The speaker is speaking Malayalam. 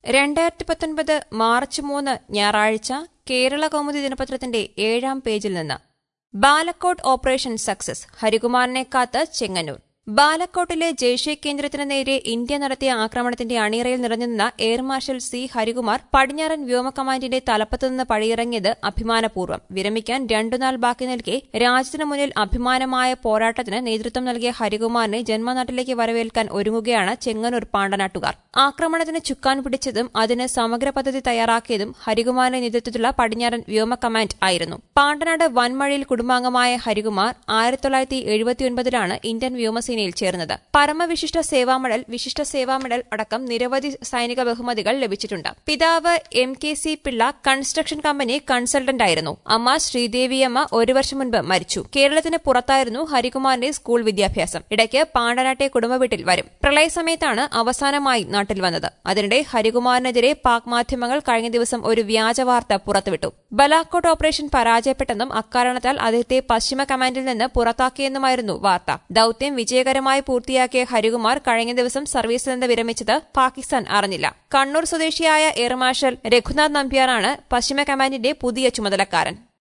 രണ്ടായിരത്തി പത്തൊൻപത് മാർച്ച് മൂന്ന് ഞായറാഴ്ച കേരള കൗമുദി ദിനപത്രത്തിന്റെ ഏഴാം പേജിൽ നിന്ന് ബാലക്കോട്ട് ഓപ്പറേഷൻ സക്സസ് ഹരികുമാറിനെ കാത്ത് ചെങ്ങന്നൂർ ബാലക്കോട്ടിലെ ജയ്ഷെ കേന്ദ്രത്തിന് നേരെ ഇന്ത്യ നടത്തിയ ആക്രമണത്തിന്റെ അണിയറയിൽ നിറഞ്ഞുനിന്ന എയർ മാർഷൽ സി ഹരികുമാർ പടിഞ്ഞാറൻ വ്യോമ കമാൻഡിന്റെ തലപ്പത്തുനിന്ന് പടിയിറങ്ങിയത് അഭിമാനപൂർവ്വം വിരമിക്കാൻ രണ്ടുനാൾ ബാക്കി നിൽക്കെ രാജ്യത്തിനു മുന്നിൽ അഭിമാനമായ പോരാട്ടത്തിന് നേതൃത്വം നൽകിയ ഹരികുമാറിനെ ജന്മനാട്ടിലേക്ക് വരവേൽക്കാൻ ഒരുങ്ങുകയാണ് ചെങ്ങന്നൂർ പാണ്ടനാട്ടുകാർ ആക്രമണത്തിന് ചുക്കാൻ പിടിച്ചതും അതിന് സമഗ്ര പദ്ധതി തയ്യാറാക്കിയതും ഹരികുമാറിന്റെ നേതൃത്വത്തിലുള്ള പടിഞ്ഞാറൻ വ്യോമ കമാൻഡ് ആയിരുന്നു പാണ്ടനാട് വൻമഴയിൽ കുടുംബാംഗമായ ഹരികുമാർ ആയിരത്തി തൊള്ളായിരത്തി എഴുപത്തിയൊൻപതിലാണ് ഇന്ത്യൻ വ്യോമസേനയിൽ ചേർന്നത് പരമവിശിഷ്ട സേവാ മെഡൽ വിശിഷ്ട സേവാ മെഡൽ അടക്കം നിരവധി സൈനിക ബഹുമതികൾ ലഭിച്ചിട്ടുണ്ട് പിതാവ് M K C Pillai construction company consultant ആയിരുന്നു അമ്മ ശ്രീദേവിയമ്മ ഒരു വർഷം മുൻപ് മരിച്ചു കേരളത്തിന് പുറത്തായിരുന്നു ഹരികുമാറിന്റെ സ്കൂൾ വിദ്യാഭ്യാസം ഇടയ്ക്ക് പാണ്ടനാട്ടെ കുടുംബ വീട്ടിൽ വരും പ്രളയസമയത്താണ് അവസാനമായി നാട്ടിൽ വന്നത് അതിനിടെ ഹരികുമാറിനെതിരെ പാക് മാധ്യമങ്ങൾ കഴിഞ്ഞ ദിവസം ഒരു വ്യാജ വാർത്ത പുറത്തുവിട്ടു ബലാക്കോട്ട് ഓപ്പറേഷൻ പരാജയപ്പെട്ടെന്നും അക്കാരണത്താൽ അദ്ദേഹത്തെ പശ്ചിമ കമാൻഡിൽ നിന്ന് പുറത്താക്കിയെന്നുമായിരുന്നു വാർത്ത ദൌത്യം വിജയകരമായി പൂർത്തിയാക്കിയ ഹരികുമാർ കഴിഞ്ഞ ദിവസം സർവീസിൽ നിന്ന് വിരമിച്ചത് പാകിസ്ഥാൻ അറിഞ്ഞില്ല കണ്ണൂർ സ്വദേശിയായ എയർ മാർഷൽ രഘുനാഥ് നമ്പ്യാറാണ് പശ്ചിമ കമാൻഡിന്റെ പുതിയ ചുമതലക്കാരൻ